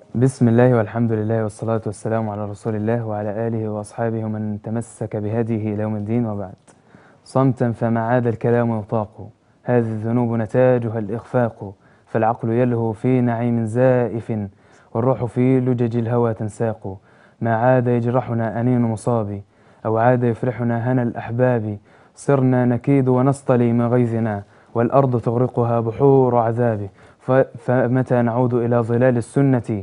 بسم الله والحمد لله والصلاة والسلام على رسول الله وعلى آله وأصحابه ومن تمسك بهديه إلى يوم الدين وبعد صمتا فما عاد الكلام يطاق هذه الذنوب نتاجها الإخفاق فالعقل يلهو في نعيم زائف والروح في لجج الهوى تنساق ما عاد يجرحنا أنين مصاب أو عاد يفرحنا هنا الأحباب صرنا نكيد ونصطلي من غيظنا والأرض تغرقها بحور عذاب ف- فمتى نعود إلى ظلال السنة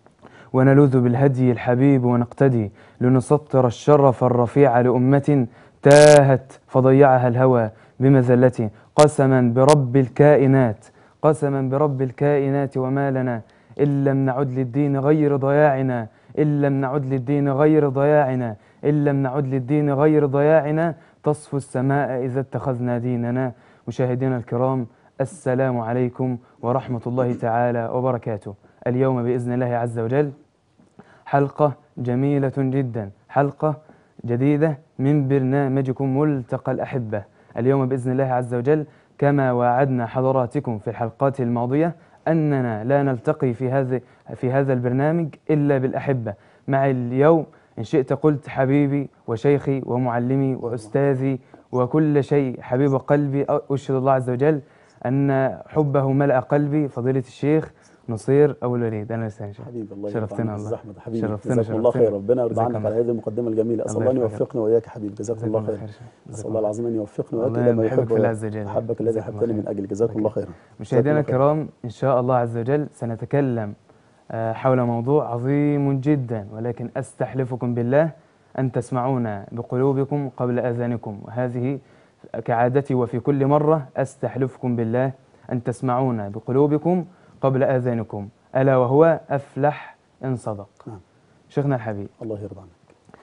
ونلوذ بالهدي الحبيب ونقتدي لنسطر الشرف الرفيع لأمة تاهت فضيعها الهوى بمذلة قسما برب الكائنات قسما برب الكائنات وما لنا إن لم نعد للدين غير ضياعنا إن لم نعد للدين غير ضياعنا إن لم نعد للدين غير ضياعنا تصفو السماء إذا اتخذنا ديننا مشاهدينا الكرام السلام عليكم ورحمة الله تعالى وبركاته اليوم بإذن الله عز وجل حلقة جميلة جدا حلقة جديدة من برنامجكم ملتقى الأحبة اليوم بإذن الله عز وجل كما وعدنا حضراتكم في الحلقات الماضية أننا لا نلتقي في هذا في هذا البرنامج إلا بالأحبة مع اليوم إن شئت قلت حبيبي وشيخي ومعلمي وأستاذي وكل شيء حبيب قلبي أشهد الله عز وجل أن حبه ملأ قلبي فضيلة الشيخ نصير أبو الوليد أهلا وسهلا شيخ. حبيبي الله شرفتنا يرضى عنك والله. يا احمد حبيبي شرفتنا، جزاك الله شرفتنا. خير ربنا يرضى جزاك عنك الله على هذه المقدمه الجميله اسال الله الله ان يخليك. يوفقنا واياك يا حبيبي جزاك الله خير جزاك اسال الله الله العظيم ان يوفقنا واياك والله الى ما بحبك يحب في الله عز وجل. احبك الذي جزاك الله احبتني خير. من اجل جزاك الله خيرا مشاهدينا جزاك الله خير. الكرام إن شاء الله عز وجل سنتكلم آه، حول موضوع عظيم جدا ولكن أستحلفكم بالله أن تسمعون بقلوبكم قبل أذانكم وهذه كعادتي وفي كل مرة أستحلفكم بالله أن تسمعون بقلوبكم قبل أذانكم ألا وهو أفلح إن صدق نعم. شيخنا الحبيب الله يرضى عنك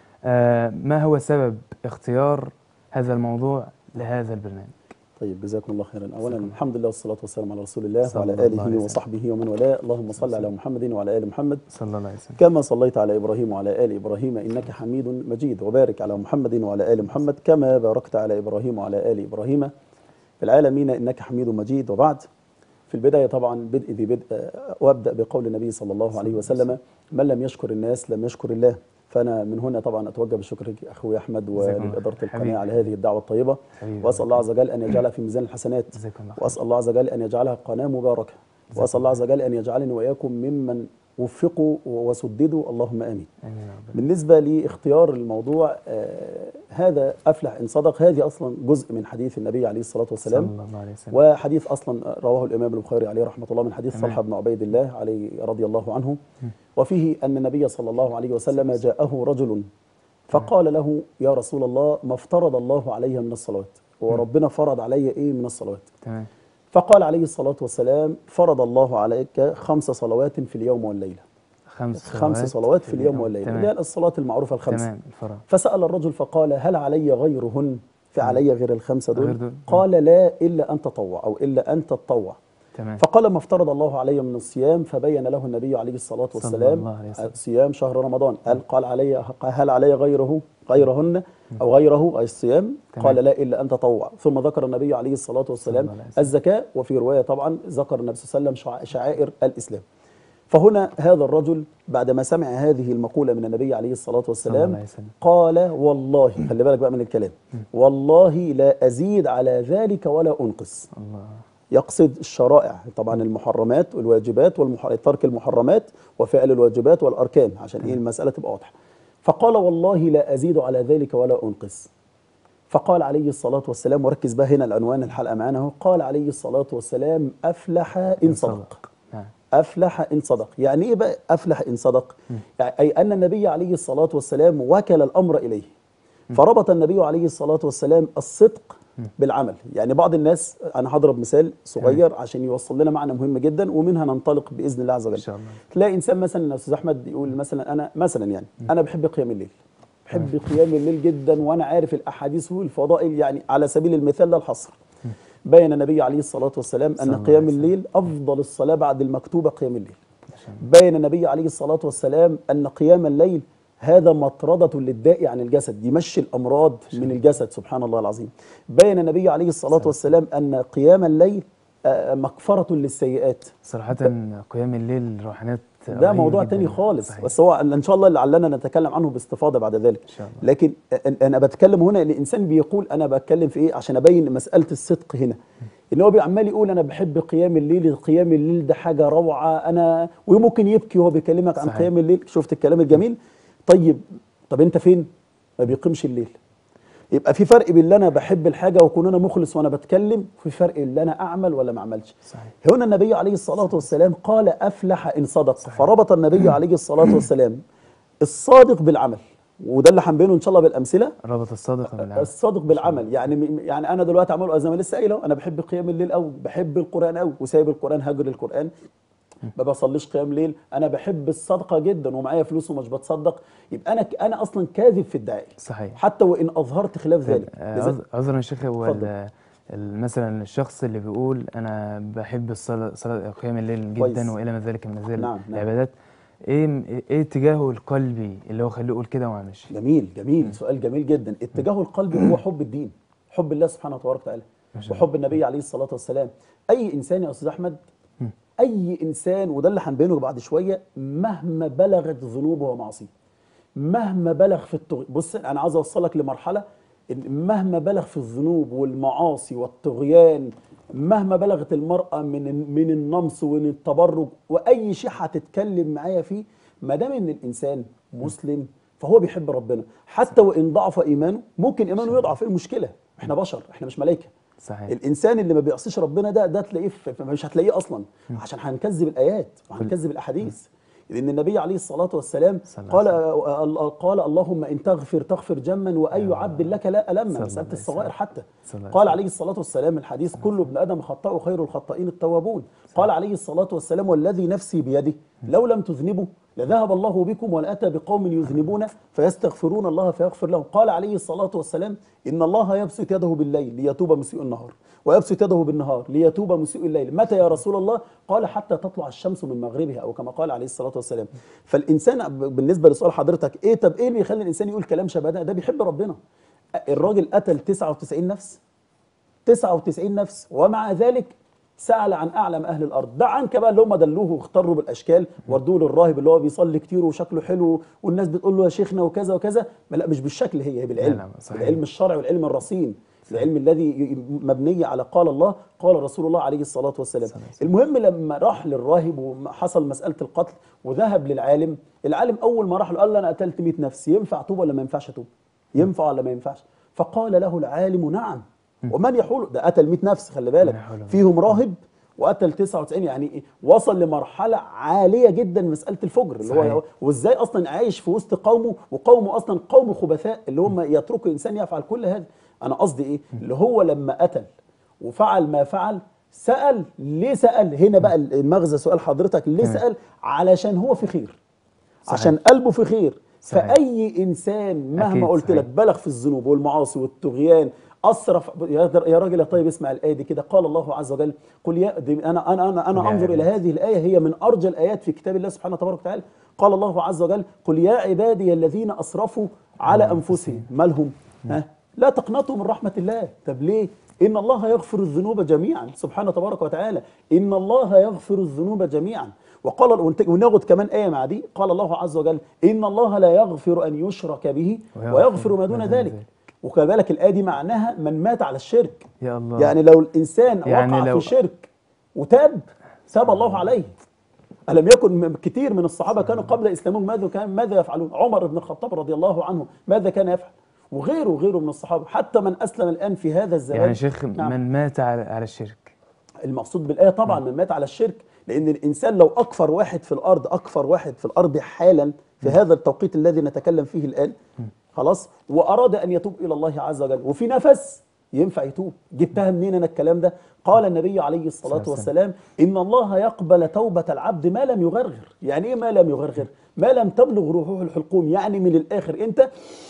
آه، ما هو سبب اختيار هذا الموضوع لهذا البرنامج طيب جزاكم الله خيرا اولا جزاكم الله. الحمد لله والصلاه والسلام على رسول الله صلى وعلى الله عليه اله وسلم. وصحبه ومن والاه اللهم صل على محمد وعلى ال محمد صلى الله عليه وسلم كما صليت على ابراهيم وعلى ال ابراهيم انك حميد مجيد وبارك على محمد وعلى ال محمد كما باركت على ابراهيم وعلى ال ابراهيم في العالمين انك حميد مجيد وبعد في البدايه طبعا بدء ذي بدء آه، وابدا بقول النبي صلى الله عليه وسلم من لم يشكر الناس لم يشكر الله فانا من هنا طبعا اتوجه بالشكر لك اخوي احمد جزاكم الله ولاداره خير. القناه حبيبي. على هذه الدعوه الطيبه حبيبي. واسال الله عز وجل ان يجعلها في ميزان الحسنات جزاكم الله خير. واسال الله عز وجل ان يجعلها قناه مباركه واسال الله عز وجل ان يجعلني واياكم ممن وفقوا وسددوا اللهم امين آمين يا رب بالنسبة لاختيار الموضوع آه هذا أفلح إن صدق هذه أصلا جزء من حديث النبي عليه الصلاة والسلام صلى الله عليه وسلم وحديث أصلا رواه الإمام البخاري عليه رحمة الله من حديث تمام. طلحة بن عبيد الله عليه رضي الله عنه وفيه أن النبي صلى الله عليه وسلم جاءه رجل فقال له يا رسول الله ما افترض الله علي من الصلوات وربنا فرض علي إيه من الصلوات تمام فقال عليه الصلاة والسلام فرض الله عليك خمس صلوات في اليوم والليلة خمس خمس صلوات في اليوم والليلة اللي هي تمام الصلاة المعروفة الخمسة تمام الفرع فسأل الرجل فقال هل علي غيرهن في علي غير الخمسة غير دول دول. قال لا إلا أن تطوع أو إلا أن تتطوع تمام فقال ما افترض الله علي من الصيام فبين له النبي عليه الصلاة صلى والسلام الله عليه وسلم. صيام شهر رمضان هل قال علي هل علي غيره غيرهن أو غيره أي الصيام تمام. قال لا إلا أن تطوع ثم ذكر النبي عليه الصلاة والسلام الله عليه وسلم. الزكاة وفي رواية طبعا ذكر النبي صلى الله عليه وسلم شع- شعائر الإسلام فهنا هذا الرجل بعدما سمع هذه المقولة من النبي عليه الصلاة صلى الله والسلام عليه وسلم قال والله خلي بالك بقى من الكلام والله لا أزيد على ذلك ولا أنقص الله يقصد الشرائع طبعا المحرمات والواجبات والمح... ترك المحرمات وفعل الواجبات والأركان عشان إيه المسألة تبقى واضحة فقال والله لا أزيد على ذلك ولا أنقص فقال عليه الصلاة والسلام وركز بقى هنا العنوان الحلقة معانا اهو قال عليه الصلاة والسلام أفلح إن صدق نعم أفلح إن صدق يعني إيه بقى أفلح إن صدق يعني أي أن النبي عليه الصلاة والسلام وكل الأمر إليه فربط النبي عليه الصلاة والسلام الصدق بالعمل يعني بعض الناس أنا هضرب مثال صغير عشان يوصل لنا معنى مهم جدا ومنها ننطلق بإذن الله عز وجل إن شاء الله تلاقي إنسان مثلا يا أستاذ أحمد يقول مثلا أنا مثلا يعني أنا بحب قيام الليل بحب قيام الليل جدا وأنا عارف الأحاديث والفضائل يعني على سبيل المثال لا الحصر بين النبي عليه الصلاة والسلام صلى أن الله قيام عليه وسلم. الليل أفضل الصلاة بعد المكتوبة قيام الليل ما شاء الله بين النبي عليه الصلاة والسلام أن قيام الليل هذا مطردة للداء عن الجسد يمشي الأمراض من الجسد سبحان الله العظيم بين النبي عليه الصلاة والسلام أن قيام الليل آه، مغفره للسيئات صراحة قيام الليل روحانيات ده رهيبة موضوع جداً تاني يعني. خالص صحيح. بس هو ان شاء الله لعلنا نتكلم عنه باستفاضه بعد ذلك إن شاء الله. لكن أ- انا بتكلم هنا ان الانسان بيقول انا بتكلم في ايه عشان ابين مساله الصدق هنا ان هو عمال يقول انا بحب قيام الليل قيام الليل ده حاجه روعه انا وممكن يبكي وهو بيكلمك عن صحيح. قيام الليل شفت الكلام الجميل طيب طب انت فين ما بيقيمش الليل يبقى في فرق بين اللي انا بحب الحاجه واكون انا مخلص وانا بتكلم وفي فرق اللي انا اعمل ولا ما اعملش صحيح. هنا النبي عليه الصلاه والسلام قال افلح ان صدق صحيح. فربط النبي عليه الصلاه والسلام الصادق بالعمل وده اللي هنبينه ان شاء الله بالامثله ربط الصادق بالعمل الصادق بالعمل يعني يعني انا دلوقتي عمال زي ما لسه قايل أهو، انا بحب قيام الليل قوي بحب القران قوي وسايب القران هاجر القران ما بصليش قيام ليل انا بحب الصدقه جدا ومعايا فلوس ومش بتصدق يبقى انا انا اصلا كاذب في الدعاء صحيح حتى وان اظهرت خلاف ذلك آه، لذلك- عذ- عذرا يا شيخ هو اتفضل. ال- ال- مثلا الشخص اللي بيقول انا بحب الصلاة صلاة قيام الليل كويس. جدا والى ما ذلك من هذه نعم، نعم. العبادات ايه ايه اتجاهه القلبي اللي هو خليه يقول كده وما عملش جميل جميل سؤال جميل جدا اتجاهه القلبي هو حب الدين حب الله سبحانه وتبارك وتعالى ما شاء وحب النبي عليه الصلاه والسلام اي انسان يا استاذ احمد اي انسان وده اللي هنبينه بعد شويه مهما بلغت ذنوبه ومعاصيه مهما بلغ في الطغيان بص انا عاوز اوصلك لمرحله إن مهما بلغ في الذنوب والمعاصي والطغيان مهما بلغت المراه من من النمص ومن التبرج واي شيء هتتكلم معايا فيه ما دام ان الانسان مسلم فهو بيحب ربنا حتى وان ضعف ايمانه ممكن ايمانه يضعف ايه المشكله احنا بشر احنا مش ملائكه صحيح الانسان اللي ما بيعصيش ربنا ده ده تلاقيه في- في- مش هتلاقيه اصلا عشان هنكذب الايات وهنكذب الاحاديث لان النبي عليه الصلاه والسلام صلى الله قال عليه قال اللهم ان تغفر تغفر جما واي يا عبد لك لا صلى الم الله مساله عليه الصغائر وسلم. حتى صلى الله عليه قال وسلم. عليه الصلاه والسلام الحديث كل ابن ادم خطاء خير الخطائين التوابون قال عليه الصلاه والسلام والذي نفسي بيده لو لم تذنبوا لذهب الله بكم ولاتى بقوم يذنبون فيستغفرون الله فيغفر لهم قال عليه الصلاه والسلام ان الله يبسط يده بالليل ليتوب مسيء النهار ويبسط يده بالنهار ليتوب مسيء الليل متى يا رسول الله قال حتى تطلع الشمس من مغربها او كما قال عليه الصلاه والسلام فالانسان ب- بالنسبه لسؤال حضرتك ايه طب ايه اللي يخلي الانسان يقول كلام شبه ده ده بيحب ربنا الراجل قتل 99 نفس 99 نفس ومع ذلك سأل عن أعلم أهل الأرض ده عنك بقى اللي هم دلوه واختاروا بالأشكال ودوه للراهب اللي هو بيصلي كتير وشكله حلو والناس بتقول له يا شيخنا وكذا وكذا ما لا مش بالشكل هي هي بالعلم لا، لا، صحيح. بالعلم الشرعي والعلم الرصين العلم الذي ي- مبني على قال الله قال رسول الله عليه الصلاة والسلام صلى الله عليه وسلم. المهم لما راح للراهب وحصل مسألة القتل وذهب للعالم العالم أول ما راح له قال له أنا قتلت 100 نفس ينفع أتوب ولا ما ينفعش أتوب ينفع ولا ما ينفعش فقال له العالم نعم ومن يحول ده قتل 100 نفس خلي بالك من يحول. فيهم راهب وقتل 99 يعني إيه؟ وصل لمرحله عاليه جدا من مساله الفجر اللي صحيح. هو وازاي اصلا عايش في وسط قومه وقومه اصلا قوم خبثاء اللي هم يتركوا الانسان يفعل كل هذا انا قصدي ايه اللي هو لما قتل وفعل ما فعل سال ليه سال هنا بقى المغزى سؤال حضرتك ليه تمام. سال علشان هو في خير صحيح. عشان قلبه في خير صحيح. فاي انسان مهما أكيد، قلت صحيح. لك بلغ في الذنوب والمعاصي والطغيان اسرف يا در- يا راجل يا طيب اسمع الايه دي كده قال الله عز وجل قل يا دي انا انا انا انا قل يا انظر الى عبادي. هذه الايه هي من ارجى الايات في كتاب الله سبحانه وتبارك وتعالى قال الله عز وجل قل يا عبادي الذين اسرفوا على انفسهم مالهم ها لا تقنطوا من رحمه الله طب ليه ان الله يغفر الذنوب جميعا سبحانه تبارك وتعالى ان الله يغفر الذنوب جميعا وقال ونت- وناخد كمان ايه مع دي قال الله عز وجل ان الله لا يغفر ان يشرك به ويغفر ما دون ذلك وخلي بالك الايه دي معناها من مات على الشرك يا الله يعني لو الانسان يعني وقع لو- في شرك وتاب تاب الله عليه ألم يكن م- كثير من الصحابة كانوا قبل إسلامهم ماذا كان ماذا يفعلون؟ عمر بن الخطاب رضي الله عنه ماذا كان يفعل؟ وغيره وغيره من الصحابة حتى من أسلم الآن في هذا الزمان يعني شيخ نعم. من مات على على الشرك المقصود بالآية طبعا من مات على الشرك لأن الإنسان لو أكفر واحد في الأرض أكفر واحد في الأرض حالا في هذا التوقيت الذي نتكلم فيه الآن خلاص وأراد أن يتوب إلى الله عز وجل وفي نفس ينفع يتوب جبتها منين أنا الكلام ده قال النبي عليه الصلاة صلى الله عليه والسلام إن الله يقبل توبة العبد ما لم يغرغر يعني إيه ما لم يغرغر ما لم تبلغ روحه الحلقوم يعني من الآخر أنت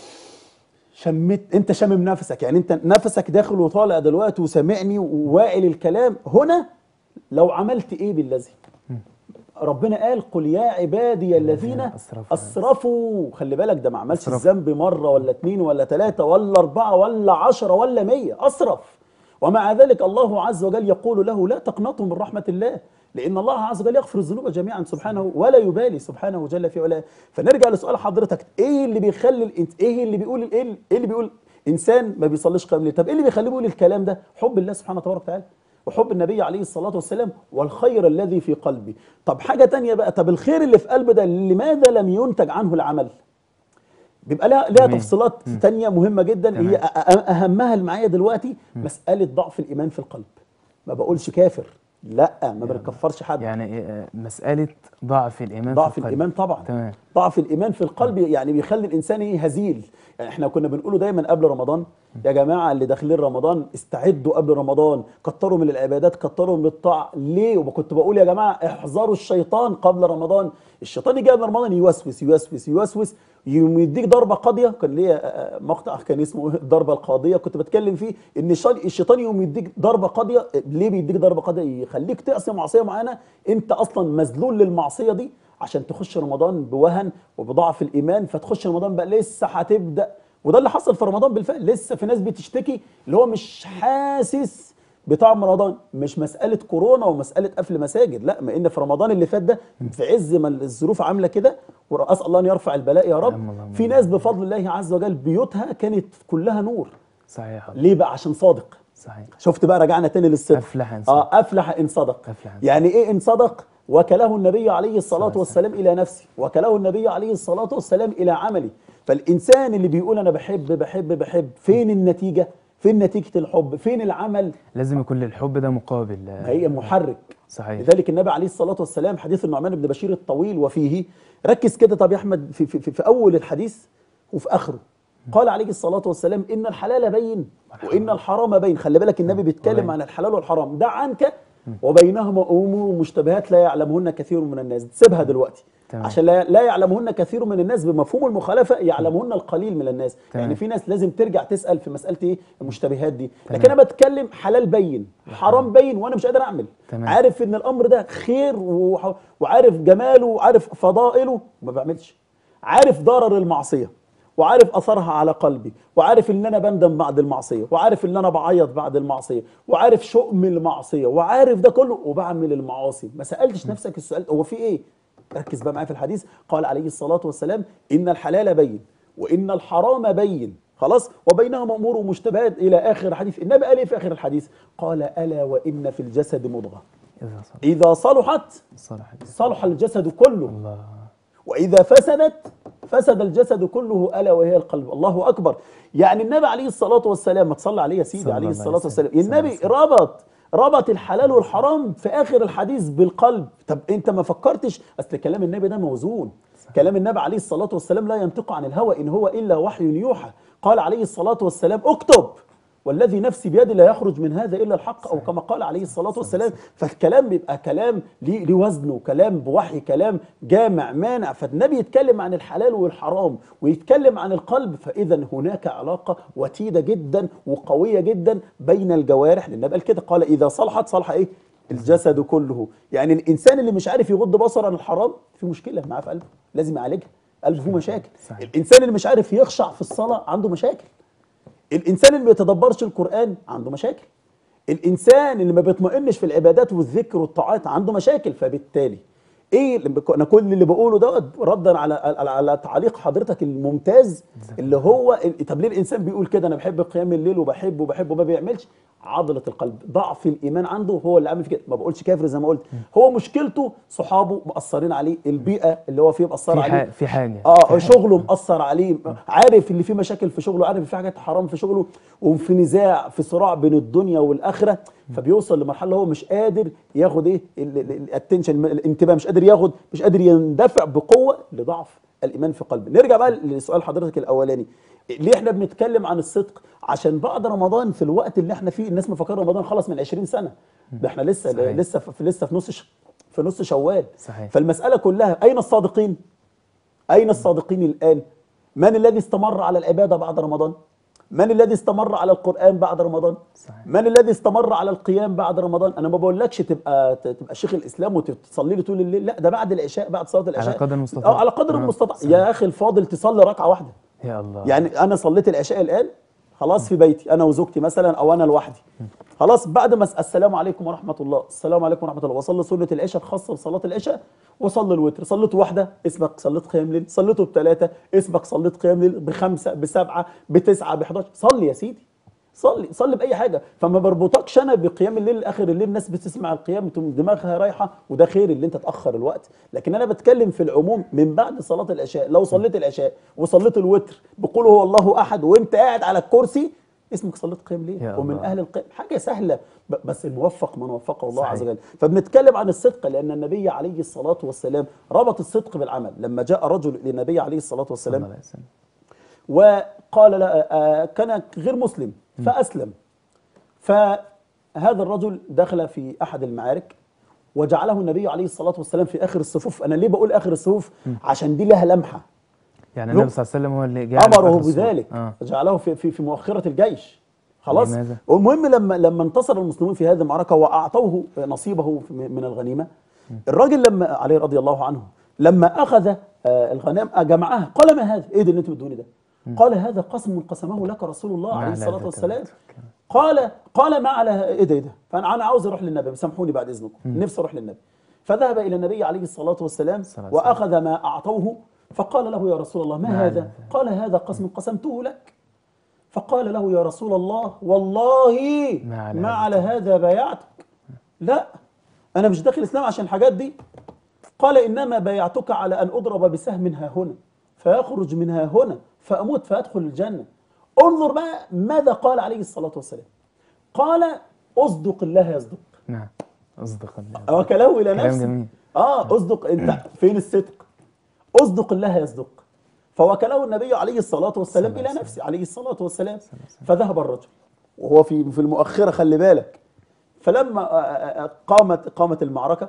شمت انت شامم نفسك يعني انت نفسك داخل وطالع دلوقتي وسامعني وواعي للكلام هنا لو عملت ايه بالذي ربنا قال قل يا عبادي الذين أسرفوا. اسرفوا خلي بالك ده ما عملش أسرفوا. الذنب مره ولا اتنين ولا تلاته ولا اربعه ولا عشره ولا مية اسرف ومع ذلك الله عز وجل يقول له لا تقنطوا من رحمة الله لأن الله عز وجل يغفر الذنوب جميعا سبحانه ولا يبالي سبحانه جل في علاه فنرجع لسؤال حضرتك إيه اللي بيخلي الإنس- إيه اللي بيقول إيه اللي- إيه اللي بيقول إنسان ما بيصليش قيام الليل طب إيه اللي بيخليه يقول الكلام ده حب الله سبحانه تبارك وتعالى وحب النبي عليه الصلاة والسلام والخير الذي في قلبي طب حاجة تانية بقى طب الخير اللي في قلبه ده لماذا لم ينتج عنه العمل بيبقى لها لها جميل. تفصيلات تانية مهمة جدا تمام. هي أ- أ- أهمها اللي معايا دلوقتي مسألة ضعف الإيمان في القلب ما بقولش كافر لا ما بنكفرش حد يعني إيه، آه، مسألة ضعف الإيمان ضعف في القلب. الإيمان طبعا تمام ضعف الايمان في القلب يعني بيخلي الانسان ايه هزيل يعني احنا كنا بنقوله دايما قبل رمضان يا جماعه اللي داخلين رمضان استعدوا قبل رمضان كتروا من العبادات كتروا من الطاعه ليه وكنت بقول يا جماعه احذروا الشيطان قبل رمضان الشيطان يجي قبل رمضان يوسوس يوسوس يوسوس يوم يديك ضربه قاضيه كان ليا آه، مقطع كان اسمه إيه؟ الضربه القاضيه كنت بتكلم فيه ان الشيطان- الشيطان يوم يديك ضربه قاضيه ليه بيديك ضربه قاضيه يخليك تعصي معصيه معينه انت اصلا مذلول للمعصيه دي عشان تخش رمضان بوهن وبضعف الايمان فتخش رمضان بقى لسه هتبدا وده اللي حصل في رمضان بالفعل لسه في ناس بتشتكي اللي هو مش حاسس بطعم رمضان مش مساله كورونا ومساله قفل مساجد لا ما ان في رمضان اللي فات ده في عز ما الظروف عامله كده واسال الله ان يرفع البلاء يا رب اللهم اللهم في ناس بفضل الله عز وجل بيوتها كانت كلها نور صحيح ليه بقى عشان صادق صحيح شفت بقى رجعنا تاني للصدق أفلح إن صدق. اه افلح ان صدق أفلح إن يعني ايه ان صدق وكله النبي عليه الصلاه صلى والسلام الى نفسه وكله النبي عليه الصلاه والسلام الى عملي فالانسان اللي بيقول انا بحب بحب بحب فين النتيجه فين نتيجه الحب فين العمل لازم يكون للحب ده مقابل آه، ما هي محرك صحيح لذلك النبي عليه الصلاه والسلام حديث النعمان بن بشير الطويل وفيه ركز كده طب يا احمد في, في, في, في اول الحديث وفي اخره قال عليه الصلاه والسلام ان الحلال بين وان الحرام بين خلي بالك النبي بيتكلم وبين. عن الحلال والحرام ده عنك وبينهما امور مشتبهات لا يعلمهن كثير من الناس سيبها دلوقتي تمام. عشان لا, لا يعلمهن كثير من الناس بمفهوم المخالفه يعلمهن القليل من الناس تمام. يعني في ناس لازم ترجع تسال في مساله ايه المشتبهات دي تمام. لكن انا بتكلم حلال بين حرام بين وانا مش قادر اعمل تمام. عارف ان الامر ده خير وح- وعارف جماله وعارف فضائله وما بعملش عارف ضرر المعصيه وعارف اثرها على قلبي وعارف ان انا بندم بعد المعصيه وعارف ان انا بعيط بعد المعصيه وعارف شؤم المعصيه وعارف ده كله وبعمل المعاصي ما سالتش نفسك السؤال هو في ايه ركز بقى معايا في الحديث قال عليه الصلاه والسلام ان الحلال بين وان الحرام بين خلاص وبينهما امور مشتبهات الى اخر الحديث النبي قال ايه في اخر الحديث قال الا وان في الجسد مضغه إذا صلى اذا صلحت صلح صلح الجسد كله الله واذا فسدت فسد الجسد كله الا وهي القلب الله اكبر يعني النبي عليه الصلاه والسلام ما تصلي عليه يا سيدي صلى عليه الله الصلاه عليه والسلام وسلم. صلى الله النبي عليه ربط ربط الحلال والحرام في اخر الحديث بالقلب طب انت ما فكرتش اصل كلام النبي ده موزون كلام النبي عليه الصلاه والسلام لا ينطق عن الهوى ان هو الا وحي يوحى قال عليه الصلاه والسلام اكتب والذي نفسي بيده لا يخرج من هذا الا الحق او كما قال عليه الصلاه والسلام فالكلام بيبقى كلام ليه ليه وزنه كلام بوحي كلام جامع مانع فالنبي يتكلم عن الحلال والحرام ويتكلم عن القلب فاذا هناك علاقه وتيده جدا وقويه جدا بين الجوارح لان قال كده قال اذا صلحت صلح ايه الجسد كله يعني الانسان اللي مش عارف يغض بصره عن الحرام في مشكله معاه في قلبه لازم يعالجها قلبه فيه مشاكل صحيح. الانسان اللي مش عارف يخشع في الصلاه عنده مشاكل الانسان اللي ما بيتدبرش القران عنده مشاكل الانسان اللي ما بيطمئنش في العبادات والذكر والطاعات عنده مشاكل فبالتالي ايه اللي بك- انا كل اللي بقوله دوت ردا على على, على تعليق حضرتك الممتاز اللي هو ال- طب ليه الانسان بيقول كده انا بحب قيام الليل وبحبه وبحبه وما بيعملش عضله القلب ضعف الايمان عنده هو اللي عامل في كده ما بقولش كافر زي ما قلت هو مشكلته صحابه مأثرين عليه البيئه اللي هو فيها مأثره في عليه ح- في حاجة اه في حاجة. شغله مأثر عليه عارف اللي فيه مشاكل في شغله عارف اللي فيه حاجات حرام في شغله وفي نزاع في صراع بين الدنيا والاخره فبيوصل لمرحله هو مش قادر ياخد ايه الاتنشن الانتباه مش قادر ياخد مش قادر يندفع بقوه لضعف الايمان في قلبه نرجع بقى لسؤال حضرتك الاولاني ليه احنا بنتكلم عن الصدق عشان بعد رمضان في الوقت اللي احنا فيه الناس مفكره رمضان خلص من 20 سنه ده احنا لسه صحيح. لسه في لسه في نص ش- في نص شوال صحيح. فالمساله كلها اين الصادقين أين الصادقين الآن؟ من الذي استمر على العبادة بعد رمضان؟ من الذي استمر على القرآن بعد رمضان؟ صحيح. من الذي استمر على القيام بعد رمضان؟ أنا ما بقولكش تبقى تبقى شيخ الإسلام وتصلي لي طول الليل، لا ده بعد العشاء بعد صلاة العشاء قدر المستطاع. اه على قدر آه، المستطاع صحيح. يا أخي الفاضل تصلي ركعة واحدة يا الله يعني أنا صليت العشاء الآن خلاص في بيتي انا وزوجتي مثلا او انا لوحدي خلاص بعد ما أس- السلام عليكم ورحمه الله السلام عليكم ورحمه الله وصلي سنه العشاء الخاصه بصلاه العشاء وصلي الوتر صليت واحده اسمك صليت قيام ليل صليته بثلاثه اسمك صليت قيام ليل بخمسه بسبعه بتسعه ب 11 صلي يا سيدي صلي صلي باي حاجه فما بربطكش انا بقيام الليل اخر الليل الناس بتسمع القيام تقوم دماغها رايحه وده خير اللي انت تاخر الوقت لكن انا بتكلم في العموم من بعد صلاه العشاء لو صليت العشاء وصليت الوتر بقول هو الله احد وانت قاعد على الكرسي اسمك صليت قيام ليل يا ومن الله. اهل القيام حاجه سهله ب- بس الموفق من وفقه الله صحيح. عز وجل فبنتكلم عن الصدق لان النبي عليه الصلاه والسلام ربط الصدق بالعمل لما جاء رجل للنبي عليه الصلاه صلى والسلام الله عليه وسلم وقال لا آه، كان غير مسلم فأسلم فهذا الرجل دخل في أحد المعارك وجعله النبي عليه الصلاة والسلام في آخر الصفوف أنا ليه بقول آخر الصفوف عشان دي لها لمحة يعني لو- النبي صلى الله عليه وسلم هو اللي جعل في أمره آخر الصورة. بذلك اه جعله في, في, في مؤخرة الجيش خلاص لماذا؟ والمهم لما لما انتصر المسلمون في هذه المعركة وأعطوه نصيبه من الغنيمة الراجل لما عليه رضي الله عنه لما أخذ آه، الغنائم آه، جمعها قال ما هذا؟ إيه ده اللي أنتوا بتدوني ده؟ قال هذا قسم قسمه لك رسول الله ما عليه على الصلاة ذاك والسلام الوقت. قال قال ما على ايه ده ايه ده فانا انا عاوز اروح للنبي سامحوني بعد اذنكم نفسي اروح للنبي فذهب الى النبي عليه الصلاه والسلام الصلاة والسلام. واخذ ما اعطوه فقال له يا رسول الله ما ما هذا هذا؟ قال هذا قسم قسمته لك فقال له يا رسول الله والله ما على ما هذا على هذا بايعتك لا انا مش داخل الاسلام عشان الحاجات دي قال انما بايعتك على ان اضرب بسهم ها هنا فيخرج من ها هنا فاموت فادخل الجنه انظر بقى ماذا قال عليه الصلاه والسلام قال اصدق الله يصدق نعم اصدق الله وكله الى كلام نفسه جميل. اه اصدق انت فين الصدق اصدق الله يصدق فوكله النبي عليه الصلاه والسلام صلى الى الله نفسه عليه الصلاه والسلام فذهب الرجل وهو في في المؤخره خلي بالك فلما آه، آه، آه، قامت قامت المعركه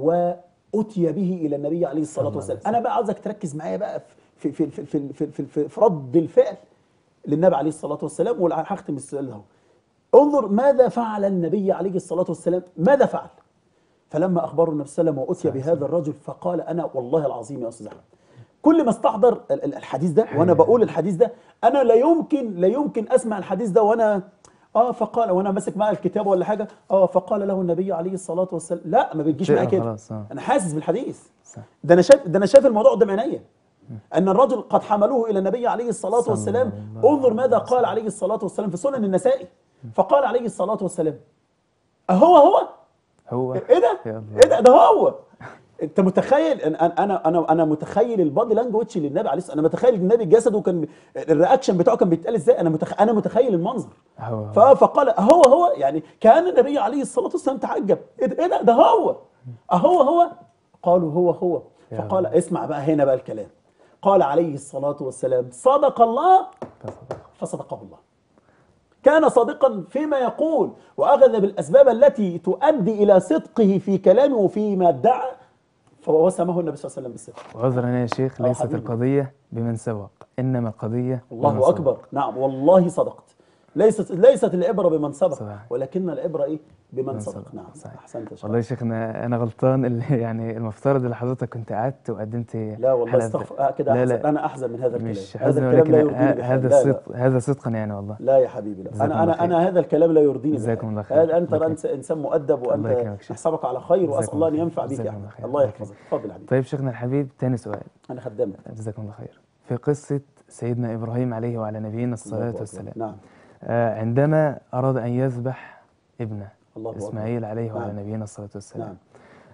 واتي به الى النبي عليه الصلاه الله والسلام عليه انا بقى عاوزك تركز معايا بقى في في في في في, في, في, في رد الفعل للنبي عليه الصلاه والسلام وهختم السؤال ده انظر ماذا فعل النبي عليه الصلاه والسلام ماذا فعل فلما اخبره النبي صلى الله عليه وسلم واتي بهذا الرجل فقال انا والله العظيم يا استاذ احمد كل ما استحضر ال- ال- الحديث ده وانا بقول الحديث ده انا لا يمكن لا يمكن اسمع الحديث ده وانا اه فقال وانا ماسك معاه الكتاب ولا حاجه اه فقال له النبي عليه الصلاه والسلام لا ما بتجيش تقرأ معايا كده خلاص، آه. انا حاسس بالحديث صح. ده انا شايف ده انا شايف الموضوع قدام عينيا ان الرجل قد حملوه الى النبي عليه الصلاه صلى والسلام الله انظر ماذا قال عليه الصلاه والسلام في سنن النسائي فقال عليه الصلاه والسلام اهو هو هو ايه ده؟ يا الله. ايه ده؟ ده هو انت متخيل أن- انا انا انا انا متخيل البادي لانجوج للنبي عليه الصلاه انا متخيل النبي جسده كان الرياكشن بتاعه كان بيتقال ازاي انا متخ... انا متخيل المنظر هو ف- فقال هو هو يعني كان النبي عليه الصلاه والسلام تعجب ايه ده؟ إيه ده؟ ده هو اهو هو قالوا هو هو يا فقال اسمع بقى هنا بقى الكلام قال عليه الصلاه والسلام صدق الله فصدق. فصدقه الله كان صادقا فيما يقول واخذ بالاسباب التي تؤدي الى صدقه في كلامه وفيما ادعى فوسمه النبي صلى الله عليه وسلم بالصدق وعذرا يا شيخ آه ليست حبيبي. القضية بمن سبق إنما القضية بمن الله سبق. اكبر نعم والله صدقت ليست ليست العبره بمن سبق صحيح. ولكن العبره ايه بمن بمن سبق سبق. نعم صحيح. احسنت يا شيخ. والله يا شيخ أنا أنا غلطان اللي يعني المفترض اللي حضرتك كنت قعدت وقدمت لا والله حلقة استغفر آه كده لا أحزن. لا انا احزن من هذا الكلام مش هذا حزن الكلام ولكن لا يرضيني ه- بحال. هذا لا لا. صدق هذا صدقا يعني والله لا يا حبيبي لا جزاكم انا الله انا خير. انا هذا الكلام لا يرضيني جزاكم بحال. الله خير. هذا انت الله انت انسان مؤدب الله وانت يكرمك شيخ. نحسبك على خير واسال جزاكم الله ان الله ينفع خير. بك يا جزاكم احمد الله خير. الله الله يحفظك اتفضل يا حبيبي طيب شيخنا الحبيب تاني سؤال انا خدامك جزاكم الله خير في قصة سيدنا إبراهيم عليه وعلى نبينا الله الصلاة أكبر. والسلام نعم آه، عندما أراد أن يذبح ابنه الله أكبر. إسماعيل عليه وعلى نعم. نبينا الصلاة والسلام نعم.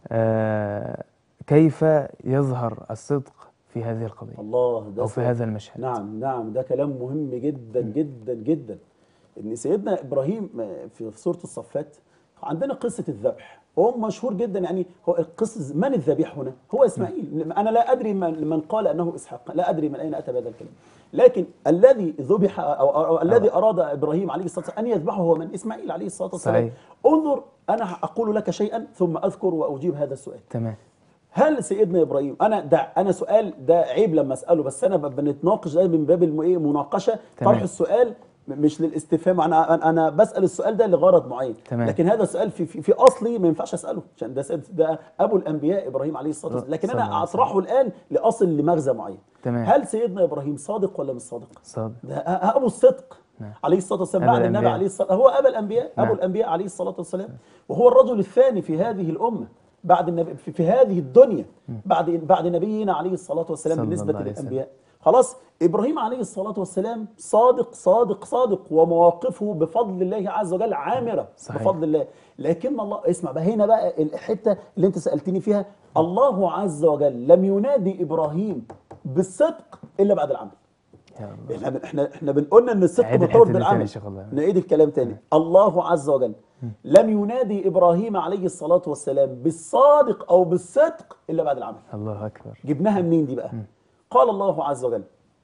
آه، كيف يظهر الصدق في هذه القضية الله ده أو في سؤال. هذا المشهد نعم نعم ده كلام مهم جدا جدا جدا ان سيدنا ابراهيم في في سوره الصفات عندنا قصه الذبح وهو مشهور جدا يعني هو القصه من الذبيح هنا هو اسماعيل انا لا ادري من, من قال انه اسحاق لا ادري من اين اتى بهذا الكلام لكن الذي ذبح او, أو, أو الذي اراد ابراهيم عليه الصلاه والسلام ان يذبحه هو من اسماعيل عليه الصلاه والسلام صحيح. انظر انا اقول لك شيئا ثم اذكر واجيب هذا السؤال تمام هل سيدنا ابراهيم انا ده انا سؤال ده عيب لما اساله بس انا ب- بنتناقش ده من باب الم- ايه مناقشه تمام. طرح السؤال م- مش للاستفهام انا أنا- انا بسال السؤال ده لغرض معين تمام. لكن هذا السؤال في في, في اصلي ما ينفعش اساله عشان ده سيد- ده ابو الانبياء ابراهيم عليه الصلاه والسلام لكن صلى الله انا عليه اطرحه الان لاصل لمغزى معين تمام. هل سيدنا ابراهيم صادق ولا مش صادق صادق ده أ- ابو الصدق نعم. عليه الصلاه والسلام أبا بعد النبي الأنبياء. عليه الصلاه هو ابا الانبياء ابو نعم. الانبياء عليه الصلاه والسلام وهو الرجل الثاني في هذه الامه بعد النبي في, في هذه الدنيا بعد بعد نبينا عليه الصلاه والسلام صلى بالنسبه الله عليه وسلم. للانبياء خلاص ابراهيم عليه الصلاه والسلام صادق صادق صادق ومواقفه بفضل الله عز وجل عامره صحيح. بفضل الله لكن الله اسمع بقى هنا بقى الحته اللي انت سالتني فيها الله عز وجل لم ينادي ابراهيم بالصدق الا بعد العمل يا الله احنا احنا احنا بنقولنا ان الصدق عيد مرتبط الحتة دي تاني بالعمل يا شيخ الله. نعيد الكلام تاني الله عز وجل لم ينادي ابراهيم عليه الصلاه والسلام بالصادق او بالصدق الا بعد العمل الله اكبر جبناها منين دي بقى قال الله عز وجل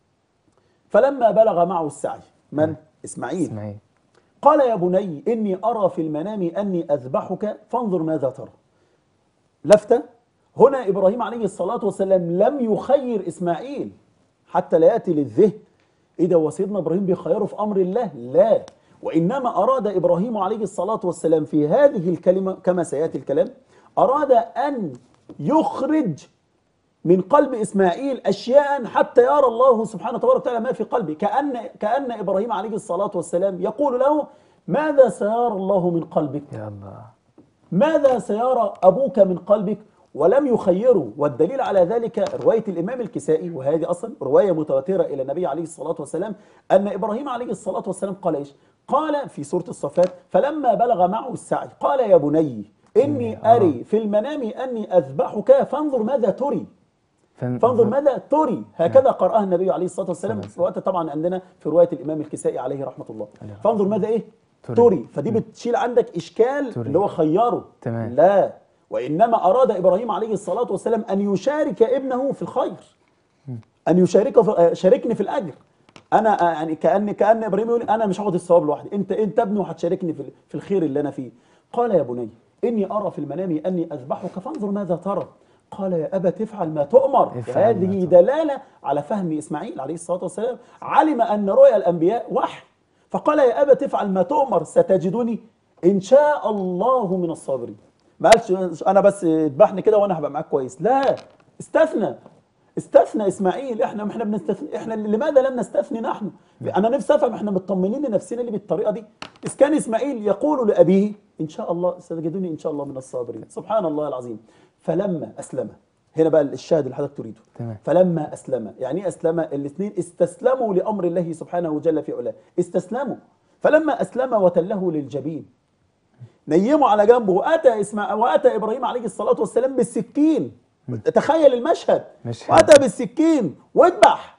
فلما بلغ معه السعي من اسماعيل اسماعيل قال يا بني إني أرى في المنام أني أذبحك فانظر ماذا ترى لفتة هنا إبراهيم عليه الصلاة والسلام لم يخير إسماعيل حتى لا يأتي للذهن إيه ده هو سيدنا إبراهيم بيخيره في أمر الله لا وإنما أراد إبراهيم عليه الصلاة والسلام في هذه الكلمة كما سيأتي الكلام أراد أن يخرج من قلب اسماعيل اشياء حتى يرى الله سبحانه وتبارك وتعالى ما في قلبه كان كان ابراهيم عليه الصلاه والسلام يقول له ماذا سيرى الله من قلبك يا الله ماذا سيرى ابوك من قلبك ولم يخيره والدليل على ذلك روايه الامام الكسائي وهذه اصلا روايه متواتره الى النبي عليه الصلاه والسلام ان ابراهيم عليه الصلاه والسلام قال ايش؟ قال في سوره الصفات فلما بلغ معه السعي قال يا بني اني اري في المنام اني اذبحك فانظر ماذا تري فن- فانظر ماذا تري هكذا قرأها النبي عليه الصلاة والسلام صلى الله في وقت طبعا عندنا في رواية الإمام الكسائي عليه رحمة الله عليه رحمة فانظر ماذا إيه تري. تري فدي بتشيل عندك إشكال تري. اللي هو خيره تمام. لا وإنما أراد إبراهيم عليه الصلاة والسلام أن يشارك ابنه في الخير أن يشاركه في آه، شاركني في الأجر أنا آه، يعني كأن كأن إبراهيم يقول أنا مش هاخد الثواب لوحدي أنت أنت ابني وهتشاركني في في الخير اللي أنا فيه قال يا بني إني أرى في المنام أني أذبحك فانظر ماذا ترى قال يا أبا تفعل ما تؤمر افعل ما هذه تؤمر. دلالة على فهم إسماعيل عليه الصلاة والسلام علم أن رؤيا الأنبياء وحي فقال يا أبا تفعل ما تؤمر ستجدني إن شاء الله من الصابرين ما قالش أنا بس اذبحني كده وأنا هبقى معاك كويس لا استثنى استثنى اسماعيل احنا ما احنا بنستثني احنا لماذا لم نستثني نحن انا نفسي افهم احنا مطمنين لنفسنا ليه بالطريقه دي اذ كان اسماعيل يقول لابيه ان شاء الله ستجدني ان شاء الله من الصابرين سبحان الله العظيم فلما اسلم هنا بقى الشاهد اللي حضرتك تريده تمام. فلما اسلم يعني ايه اسلم الاثنين استسلموا لامر الله سبحانه جل في علاه استسلموا فلما اسلم وتله للجبين نيموا على جنبه واتى اسماعيل واتى ابراهيم عليه الصلاه والسلام بالسكين تخيل المشهد مشهد. واتى بالسكين واذبح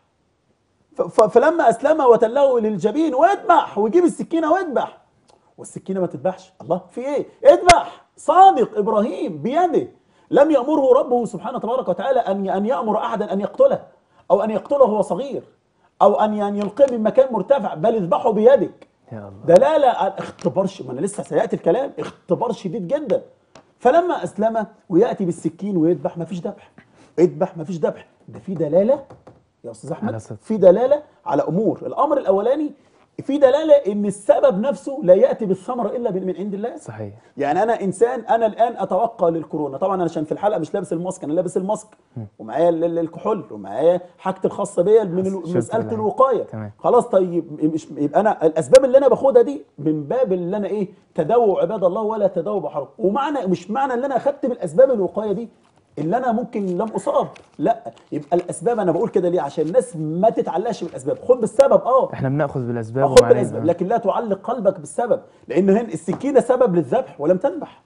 ف- ف- فلما اسلم وتله للجبين واذبح ويجيب السكينه واذبح والسكينه ما تذبحش الله في ايه اذبح صادق ابراهيم بيده لم يامره ربه سبحانه تبارك وتعالى ان ان يامر احدا ان يقتله او ان يقتله وهو صغير او ان يعني يلقيه من مكان مرتفع بل اذبحه بيدك يا الله دلاله على اختبار ش... ما انا لسه سياتي الكلام اختبار شديد جدا فلما اسلم وياتي بالسكين ويذبح ما فيش ذبح اذبح ما فيش ذبح ده في دلاله يا استاذ احمد على صدق. في دلاله على امور الامر الاولاني في دلاله ان السبب نفسه لا ياتي بالثمره الا من عند الله صحيح يعني انا انسان انا الان اتوقع للكورونا طبعا انا عشان في الحلقه مش لابس الماسك انا لابس الماسك ومعايا ال- ال- الكحول ومعايا حاجتي الخاصه بيا من ال- شفت مساله العين. الوقايه تمام. خلاص طيب مش يبقى انا الاسباب اللي انا باخدها دي من باب اللي انا ايه تداووا عباد الله ولا تداووا بحرب ومعنى مش معنى ان انا اخدت بالاسباب الوقايه دي اللي انا ممكن لم اصاب لا يبقى الاسباب انا بقول كده ليه عشان الناس ما تتعلقش بالاسباب خد بالسبب اه احنا بناخذ بالاسباب خد وبعدين- بالاسباب لكن لا تعلق قلبك بالسبب لان هنا السكينه سبب للذبح ولم تذبح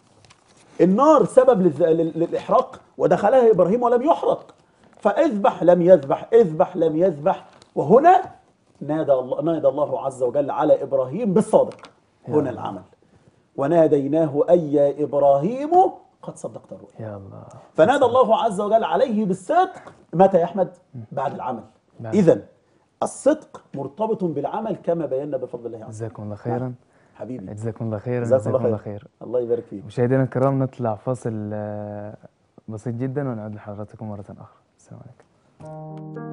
النار سبب للذ- لل- للاحراق ودخلها ابراهيم ولم يحرق فاذبح لم يذبح اذبح لم يذبح وهنا نادى الله نادى الله عز وجل على ابراهيم بالصادق يا هنا الله. العمل وناديناه اي يا ابراهيم قد صدقت الرؤيا يا الله فنادى الله عز وجل عليه بالصدق متى يا احمد بعد العمل بعد. اذا الصدق مرتبط بالعمل كما بينا بفضل الله عز وجل جزاكم الله خيرا حبيبي جزاكم الله خيرا جزاكم جزاكم الله الله خير الله يبارك فيك مشاهدينا الكرام نطلع فاصل آه، بسيط جدا ونعود لحضراتكم مرة أخرى السلام عليكم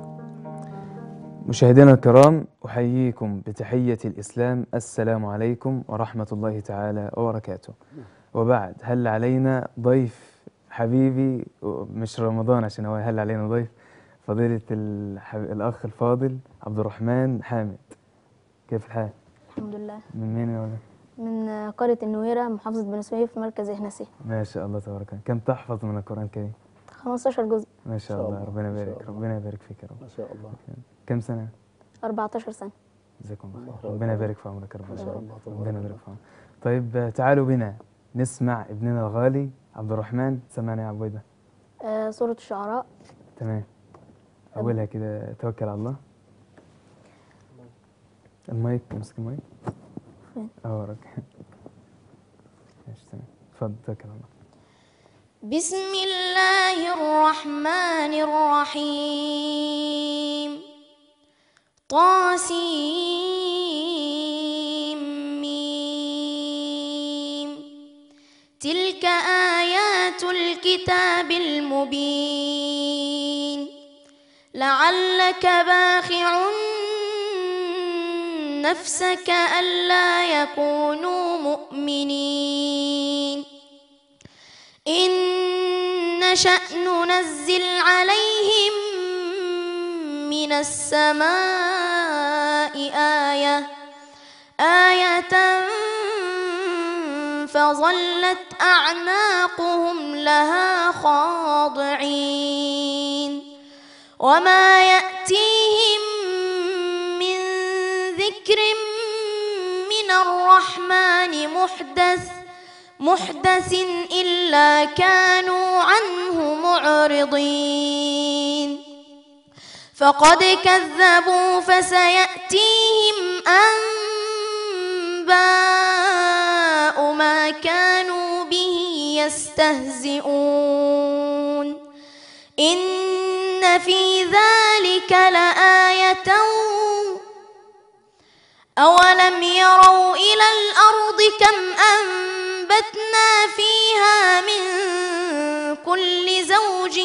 مشاهدينا الكرام أحييكم بتحية الإسلام السلام عليكم ورحمة الله تعالى وبركاته وبعد هل علينا ضيف حبيبي مش رمضان عشان هو هل علينا ضيف فضيلة الحب... الأخ الفاضل عبد الرحمن حامد كيف الحال؟ الحمد لله من مين يا ولد من آه، قرية النويرة محافظة بني سويف مركز إهنسي ما شاء الله تبارك الله كم تحفظ من القرآن الكريم 15 جزء ما شاء شاء الله الله، ربنا ما شاء يبارك الله. ربنا يبارك فيك يا رب ما شاء الله كم سنة 14 سنة جزاكم الله الله خير أكبر. ربنا يبارك في عمرك يا رب ما شاء الله تبارك ربنا الله. يبارك في عمرك طيب آه، تعالوا بنا نسمع ابننا الغالي عبد الرحمن سمعنا يا عبيدة آه، سورة الشعراء تمام أولها كده توكل على الله المايك امسك المايك فين؟ اه وراك ماشي تمام اتفضل توكل على الله بسم الله الرحمن الرحيم طاسيم ميم تلك آيات الكتاب المبين لعلك باخع نفسك ألا يكونوا مؤمنين إن نشأ ننزل عليهم من السماء آية آية فظلت أعناقهم لها خاضعين وما يأتيهم من ذكر من الرحمن محدث محدث إلا كانوا عنه معرضين فقد كذبوا فسيأتيهم أنباء ما كانوا به يستهزئون إن في ذلك لآية أولم يروا إلى الأرض كم أنبتنا فيها من كل زوج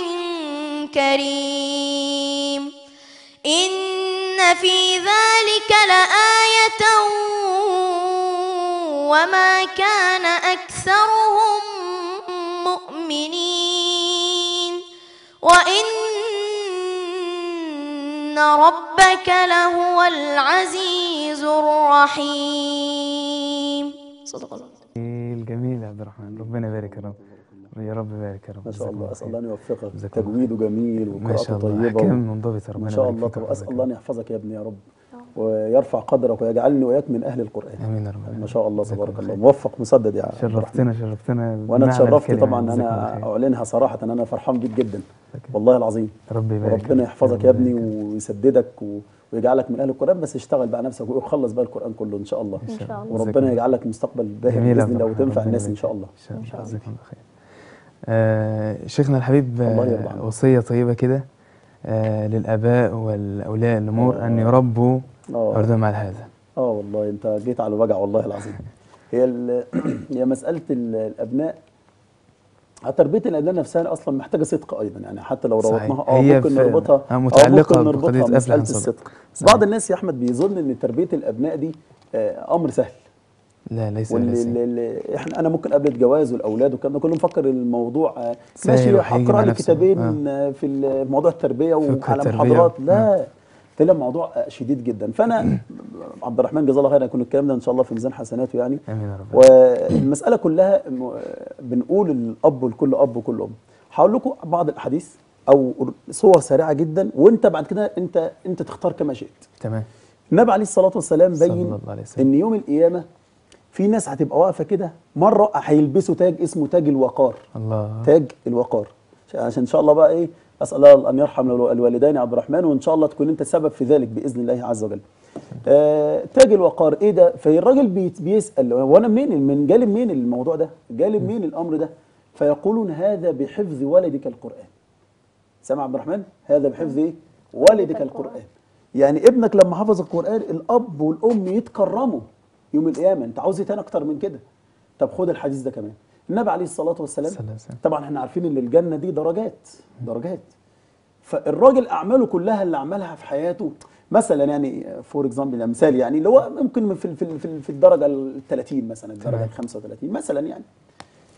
كريم إن في ذلك لآية وما كان أكثرهم مؤمنين وإن ربك لهو العزيز الرحيم صدق الله جميل جميل يا عبد الرحمن ربنا يبارك يا رب يا رب يبارك يا رب ما شاء جزاك الله اسال الله خير. ان يوفقك جزاك الله تجويده جميل ما شاء وقراءته الله طيبه احكام منضبطه ربنا ما شاء يبارك الله فيك طب ويحفظك اسال يا الله رب. ان يحفظك يا ابني يا رب ويرفع قدرك ويجعلني واياك من اهل القران امين يا رب ما شاء الله جزاك تبارك الله خير. موفق مسدد يا عبد الرحمن. شرفتنا شرفتنا وانا بمعنى اتشرفت الكلمة. طبعا ان جزاك الله انا خير. اعلنها صراحه ان انا فرحان بيك جدا جزاك والله العظيم رب يبارك وربنا فيك. يحفظك رب يا ابني يبارك ويسددك و... ويجعلك من اهل القران بس اشتغل بقى نفسك وخلص بقى القران كله ان شاء الله إن شاء الله. جزاك وربنا الله. يجعلك مستقبل باهر جميل يا باذن عبد الله الرحمن. وتنفع ربنا الناس ان يبارك شاء الله ان شاء إن الله شاء الله. جزاكم الله خير آه شيخنا الحبيب الله آه يرضى عنك. وصيه طيبه كده آه للاباء والاولياء الامور ان يربوا آه. اولادهم على هذا اه والله انت جيت على الوجع والله العظيم هي ال... هي مساله ال- الابناء تربيه الابناء نفسها اصلا محتاجه صدق ايضا يعني حتى لو صحيح. روضناها اه هي ممكن في- نربطها آه، متعلقة ممكن بقضية نربطها أفلح مساله عن صدق. الصدق صحيح. بعض الناس يا احمد بيظن ان تربيه الابناء دي آه، امر سهل لا ليس واللي ليس اللي اللي احنا انا ممكن قبل الجواز والاولاد والكلام ده كله مفكر الموضوع آه، سهل ماشي وهيجي هقرا مع لي نفسه. كتابين آه. في ال- موضوع التربيه فقه وعلى التربية. محاضرات لا طلع موضوع آه، شديد جدا فانا عبد الرحمن جزاه الله خير يكون الكلام ده ان شاء الله في ميزان حسناته يعني امين يا رب والمساله كلها م- بنقول الاب لكل اب وكل ام هقول لكم بعض الاحاديث او صور سريعه جدا وانت بعد كده انت انت تختار كما شئت تمام النبي عليه الصلاه والسلام صلى بين الله عليه وسلم. ان يوم القيامه في ناس هتبقى واقفه كده مره هيلبسوا تاج اسمه تاج الوقار الله تاج الوقار عشان ان شاء الله بقى ايه اسال الله ان يرحم الوالدين يا عبد الرحمن وان شاء الله تكون انت سبب في ذلك باذن الله عز وجل. آه تاج الوقار ايه ده؟ فالراجل بي- بيسال وانا منين من جالب مين الموضوع ده؟ جالب مين الامر ده؟ فيقولون هذا بحفظ ولدك القران. سامع عبد الرحمن؟ هذا بحفظ ايه؟ والدك القران. يعني ابنك لما حفظ القران الاب والام يتكرموا يوم القيامه، انت عاوز ايه تاني اكتر من كده؟ طب خد الحديث ده كمان. النبي عليه الصلاه والسلام صلى الله عليه وسلم. طبعا احنا عارفين ان الجنه دي درجات درجات فالراجل اعماله كلها اللي عملها في حياته مثلا يعني فور اكزامبل مثال يعني اللي هو ممكن في في في, في الدرجه ال 30 مثلا الدرجه تمام. ال 35 مثلا يعني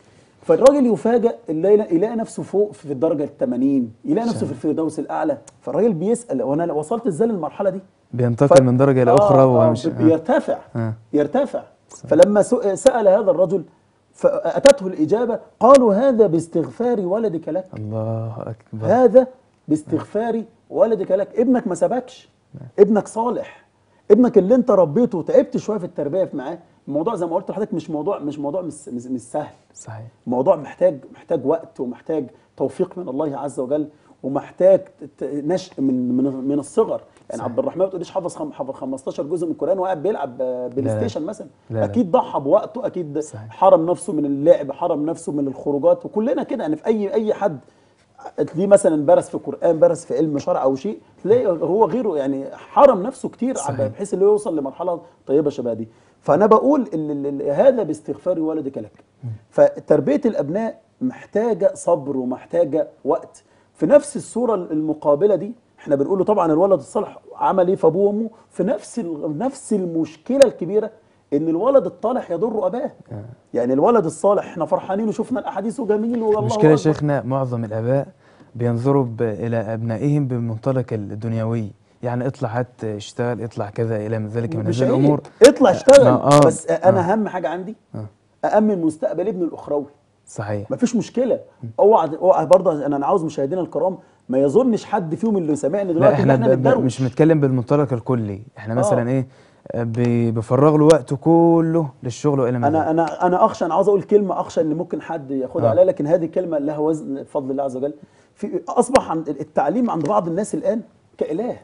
فالراجل يفاجئ يلاقي يلاقي نفسه فوق في الدرجه ال 80 يلاقي نفسه في الفردوس الاعلى فالراجل بيسال وانا وصلت ازاي للمرحله دي بينتقل من درجة إلى أخرى آه ومش آه بيرتفع آه. يرتفع فلما سئ- سال هذا الرجل فاتته الاجابه قالوا هذا باستغفار ولدك لك الله أكبر هذا باستغفار ولدك لك ابنك ما سبكش ابنك صالح ابنك اللي انت ربيته وتعبت شويه في التربيه معاه الموضوع زي ما قلت لحضرتك مش موضوع مش موضوع مش, مش, مش سهل صحيح الموضوع محتاج محتاج وقت ومحتاج توفيق من الله عز وجل ومحتاج ت- نشء من من من الصغر يعني صحيح. عبد الرحمن ما تقوليش حافظ خم- حافظ 15 جزء من القران وقاعد بيلعب آه، بلاي لا. ستيشن مثلا لا، لا. اكيد ضحى بوقته اكيد صحيح. حرم نفسه من اللعب حرم نفسه من الخروجات وكلنا كده يعني في اي اي حد تلاقيه مثلا درس في قران درس في علم شرع او شيء تلاقي هو غيره يعني حرم نفسه كتير صحيح. بحيث انه يوصل لمرحله طيبه شبه دي فانا بقول ال- ال- ال- هذا باستغفار والدك لك فتربيه الابناء محتاجه صبر ومحتاجه وقت في نفس الصوره المقابله دي احنا بنقول له طبعا الولد الصالح عمل ايه في ابوه وامه في نفس ال- نفس المشكله الكبيره ان الولد الطالح يضر اباه يعني الولد الصالح احنا فرحانين وشفنا الاحاديث وجميل والله المشكلة يا أكبر. شيخنا معظم الآباء بينظروا ب- إلى أبنائهم بالمنطلق الدنيوي يعني اطلع هات اشتغل اطلع كذا إلى من ذلك من مش هذه عيب. الأمور اطلع اشتغل ما- آه، بس انا آه. اهم حاجه عندي آه. أأمن مستقبل ابني الأخروي صحيح مفيش مشكلة اوعى اوعى برضه انا أنا عاوز مشاهدينا الكرام ما يظنش حد فيهم اللي سامعني لا دلوقتي احنا ان احنا ب- ب- نتدروش. مش بنتكلم بالمنطلق الكلي احنا مثلا آه. ايه آه، بي- بيفرغ له وقته كله للشغل والى ما انا ذلك. انا انا اخشى انا عاوز اقول كلمه اخشى ان ممكن حد ياخدها آه. عليا لكن هذه كلمه لها وزن بفضل الله عز وجل في اصبح عند التعليم عند بعض الناس الان كاله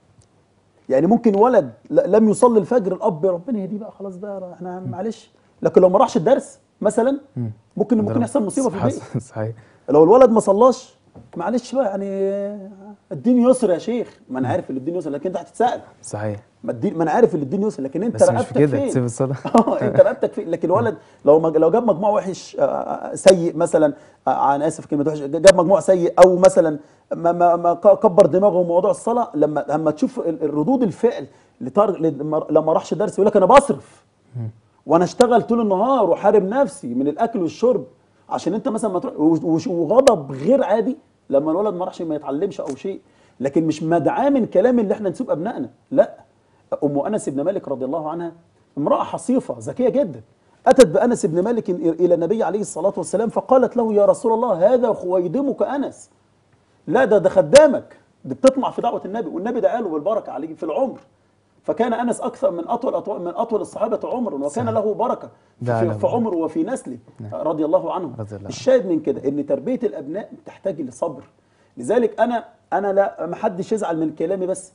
يعني ممكن ولد ل- لم يصلي الفجر الاب ربنا يهديه بقى خلاص بقى احنا معلش لكن لو ما راحش الدرس مثلا ممكن ممكن يحصل مصيبه في البيت حصل- صحيح لو الولد ما صلاش معلش بقى يعني الدين يسر يا شيخ ما انا عارف ان الدين يسر لكن انت هتتسال صحيح ما الدين ما انا عارف ان الدين يسر لكن انت بس مش رقبتك في كده فين تسيب الصلاه اه انت رقبتك فين لكن الولد لو مج... لو جاب مجموع وحش آه، آه، سيء مثلا آه، انا اسف كلمه وحش جاب مجموع سيء او مثلا ما ما, ما ك- كبر دماغه موضوع الصلاه لما لما تشوف ال- الردود الفعل لطارق لما لما راحش درس يقول لك انا بصرف وانا اشتغل طول النهار وحارب نفسي من الاكل والشرب عشان انت مثلا ما تروح وش- وش- وغضب غير عادي لما الولد ما راحش ما يتعلمش او شيء لكن مش مدعاه من كلام اللي احنا نسيب ابنائنا لا ام انس بن مالك رضي الله عنها امراه حصيفه ذكيه جدا اتت بانس بن مالك الى النبي عليه الصلاه والسلام فقالت له يا رسول الله هذا خويدمك انس لا ده ده خدامك دي بتطمع في دعوه النبي والنبي دعا له بالبركه عليه في العمر فكان انس اكثر من اطول أطول من اطول الصحابه عمرا وكان صحيح. له بركه دعا في, له في عمره وفي نسله رضي الله عنه رضي الله عنه. الشاهد من كده ان تربيه الابناء تحتاج لصبر لذلك انا انا لا ما حدش يزعل من كلامي بس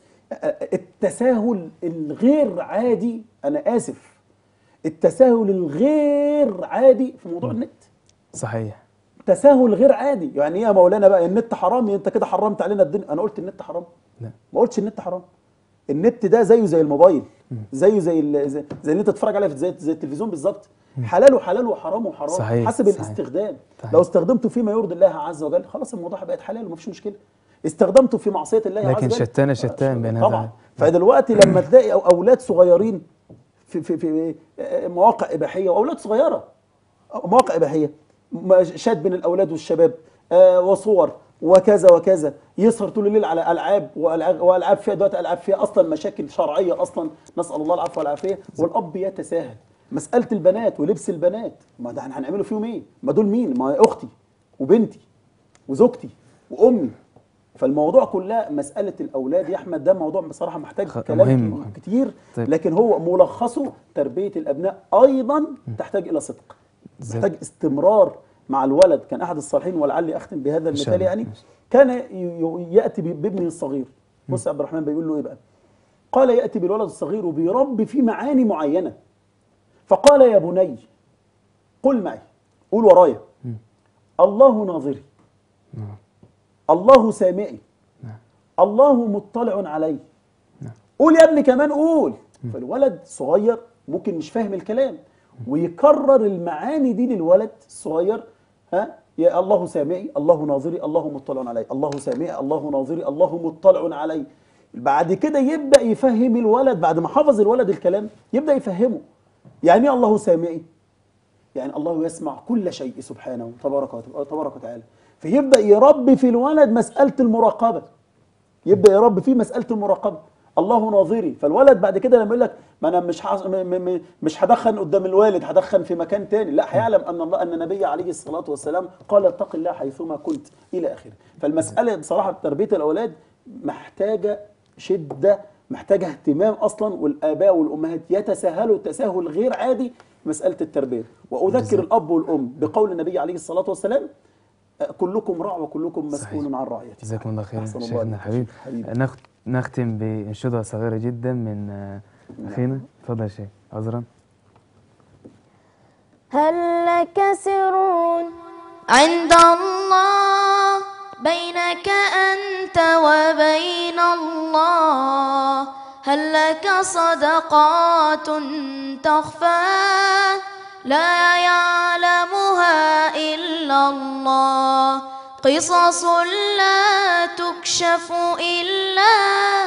التساهل الغير عادي انا اسف التساهل الغير عادي في موضوع النت صحيح تساهل غير عادي يعني ايه يا مولانا بقى النت حرام انت كده حرمت علينا الدنيا انا قلت النت حرام لا ما قلتش النت حرام النت ده زيه زي الموبايل زيه زي ال- زي, زي اللي انت تتفرج عليه في- زي, زي التلفزيون بالظبط حلال وحلال وحرام وحرام صحيح، حسب صحيح. الاستخدام صحيح. لو استخدمته فيما يرضي الله عز وجل خلاص الموضوع بقت حلال ومفيش مشكله استخدمته في معصيه الله عز لكن وجل شتان شتان بين هذا طبعا وهذا. فدلوقتي لما تلاقي أو اولاد صغيرين في في في مواقع اباحيه واولاد صغيره مواقع اباحيه م- شات بين الاولاد والشباب آه، وصور وكذا وكذا يسهر طول الليل على العاب والعاب والعاب فيها دلوقتي العاب فيها اصلا مشاكل شرعيه اصلا نسال الله العفو والعافيه والاب يتساهل مساله البنات ولبس البنات ما ده احنا هنعمله فيهم ايه؟ ما دول مين؟ ما هي اختي وبنتي وزوجتي وامي فالموضوع كلها مساله الاولاد يا احمد ده موضوع بصراحه محتاج خ- كلام مهم، ك- مهم. كتير طيب. لكن هو ملخصه تربيه الابناء ايضا تحتاج الى صدق زي- تحتاج استمرار مع الولد كان احد الصالحين ولعلي اختم بهذا إن شاء المثال الله. يعني كان ي- ي- ياتي ب- بابنه الصغير بص يا عبد الرحمن بيقول له ايه بقى قال ياتي بالولد الصغير وبيربي في معاني معينه فقال يا بني قل معي قول ورايا الله ناظري الله سامعي الله مطلع علي قول يا ابني كمان قول فالولد صغير ممكن مش فاهم الكلام ويكرر المعاني دي للولد الصغير ها يا الله سامعي الله ناظري الله مطلع علي الله سامعي الله ناظري الله مطلع علي بعد كده يبدا يفهم الولد بعد ما حفظ الولد الكلام يبدا يفهمه يعني ايه الله سامعي يعني الله يسمع كل شيء سبحانه تبارك وت- تبارك وتعالى فيبدا يربي في الولد مساله المراقبه يبدا يربي فيه مساله المراقبه الله ناظري فالولد بعد كده لما يقول لك ما انا مش حاص... م... م... م... مش هدخن قدام الوالد هدخن في مكان تاني لا هيعلم ان الله ان النبي عليه الصلاه والسلام قال اتق الله حيثما كنت الى اخره فالمساله بصراحه تربيه الاولاد محتاجه شده محتاجه اهتمام اصلا والاباء والامهات يتساهلوا تساهل غير عادي في مساله التربيه واذكر الاب والام بقول النبي عليه الصلاه والسلام آه، كلكم راع وكلكم مسؤول صحيح. عن رعيته جزاكم الله خير أحسن الله شيخنا عليك. الحبيب حبيبي. نخ- نختم بانشوده صغيره جدا من آه، اخينا تفضل يا شيخ عذرا هل لك سر عند الله بينك أنت وبين الله هل لك صدقات تخفى لا يعلمها إلا الله قصص لا تكشف إلا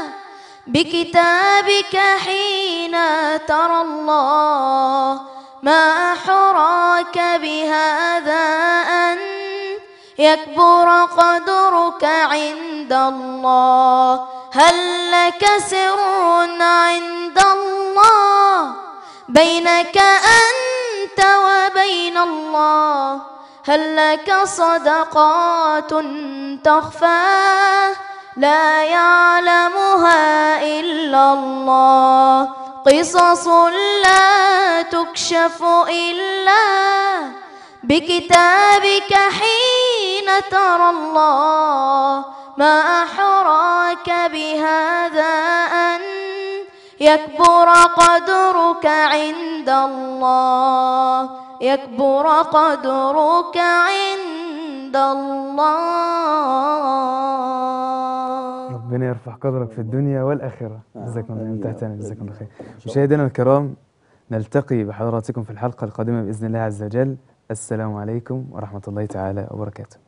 بكتابك حين ترى الله ما أحراك بهذا أن يكبر قدرك عند الله هل لك سر عند الله بينك أنت وبين الله هل لك صدقات تخفى لا يعلمها إلا الله قصص لا تكشف إلا بكتابك حين ترى الله ما أحراك بهذا أن يكبر قدرك عند الله يكبر قدرك عند الله ربنا يرفع قدرك في الدنيا والآخرة آه، جزاكم الله آمين يا امتعتنا رب، جزاكم الله خير آمين. إن شاء الله. مشاهدينا الكرام نلتقي بحضراتكم في الحلقة القادمة بإذن الله عز وجل السلام عليكم ورحمة الله تعالى وبركاته